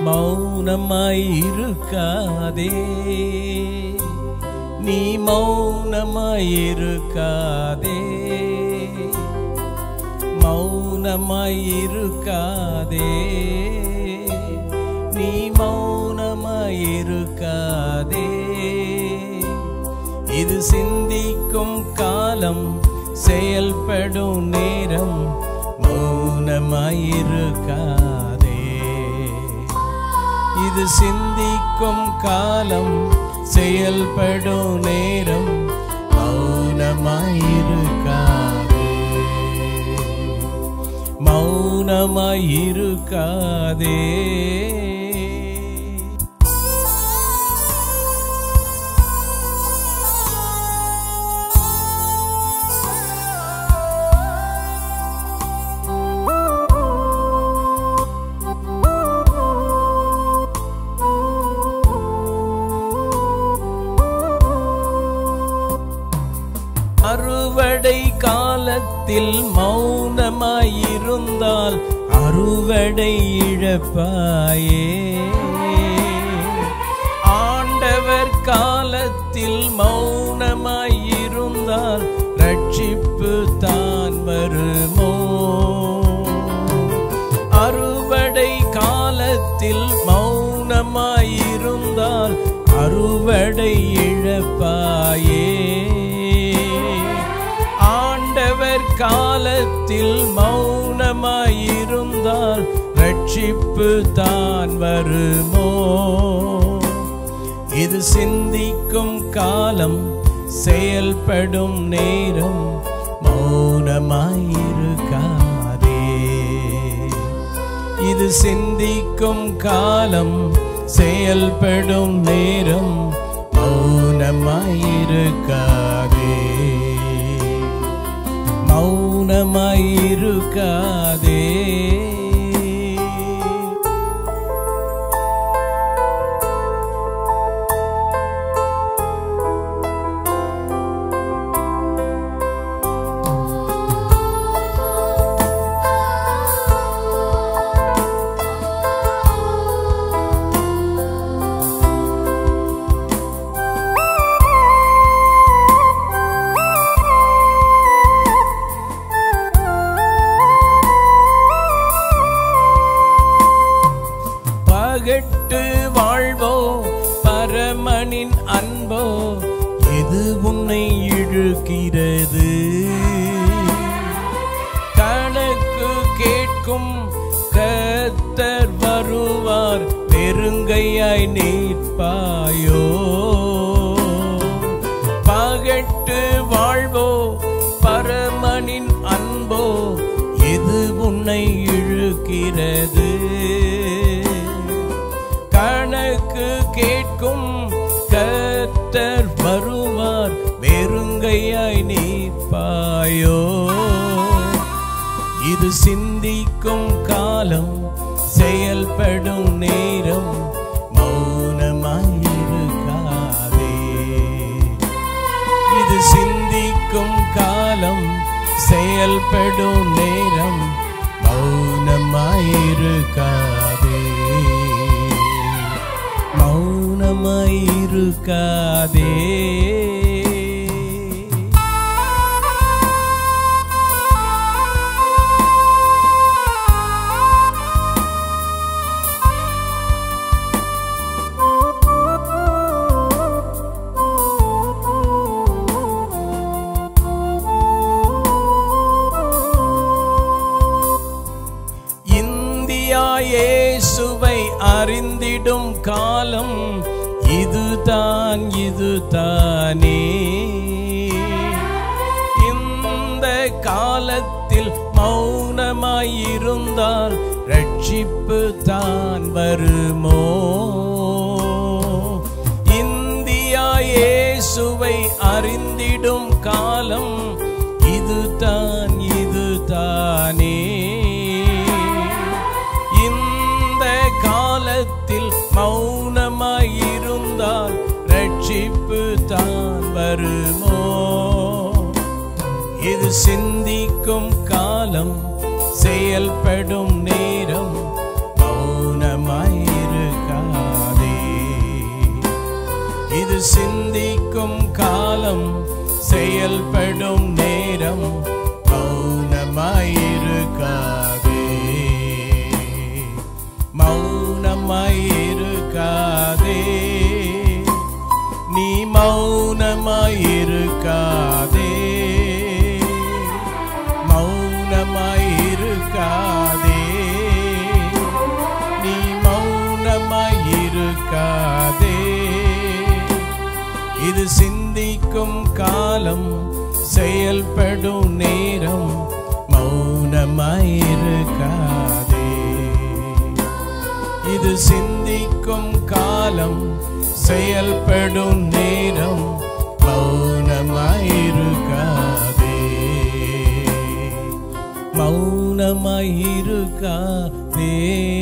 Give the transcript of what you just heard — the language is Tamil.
மௌனமாய் இருக்காதே நீ மௌனமாய் இருக்காதே மௌனமாய் இருக்காதே நீ மௌனமாய் இருக்காதே இது சிந்திக்கும் காலம் செயல்படும் நேரம் மௌனமாய் இருக்காதே இது சிந்திக்கும் காலம் செயல்படும் நேரம் மௌனமாயிருக்காதே மௌனமாயிருக்காதே அறுவடை காலத்தில் மௌனமாயிருந்தால் அறுவடை இழப்பாயே ஆண்டவர் காலத்தில் மௌனமாயிருந்தால் ரட்சிப்பு தான் வருமோ அறுவடை காலத்தில் மௌனமாயிருந்தால் அறுவடை இழப்பாயே ஆண்டவர் காலத்தில் மௌனமாயிருந்தால் ரட்சிப்பு தான் வருமோ இது சிந்திக்கும் காலம் செயல்படும் நேரம் மௌனமாயிருக்காதே இது சிந்திக்கும் காலம் செயல்படும் நேரம் மௌனமாயிருக்காதே மௌனமாயிருக்காதே பகட்டு வாழ்வோ பரமனின் அன்போ எது உன்னை இழுக்கிறது கணக்கு கேட்கும் கத்தர் வருவார் பெருங்கையாய் நிற்பாயோ பகட்டு வாழ்வோ பரமனின் அன்போ எது உன்னை இழுக்கிறது கணக்கு கேட்கும் கத்தர் வருவார் வெறுங்கையாய் நீப்பாயோ இது சிந்திக்கும் காலம் செயல்படும் நேரம் மௌனமாயிருக்காதே இது சிந்திக்கும் காலம் செயல்படும் நேரம் மௌனமாயிருக்காதே மௌனமாயிருக்காதே இந்தியா இயேசுவை அறிந்திடும் காலம் இதுதான் இதுதானே இந்த காலத்தில் மௌனமாயிருந்தால் ரட்சிப்பு தான் வருமோ இந்தியா இயேசுவை அறிந்திடும் காலம் இதுதான் இதுதானே இந்த காலத்தில் மௌனமாயிருந்தால் ரட்சிப்பு தான் வருமோ இது சிந்திக்கும் காலம் செயல்படும் நேரம் மௌனமாயிரு சிந்திக்கும் காலம் செயல்படும் நேரம் மௌனமாயிருக்காதே இது சிந்திக்கும் காலம் செயல்படும் நேரம் மௌனமாயிருக்காதே மௌனமாயிருக்காதே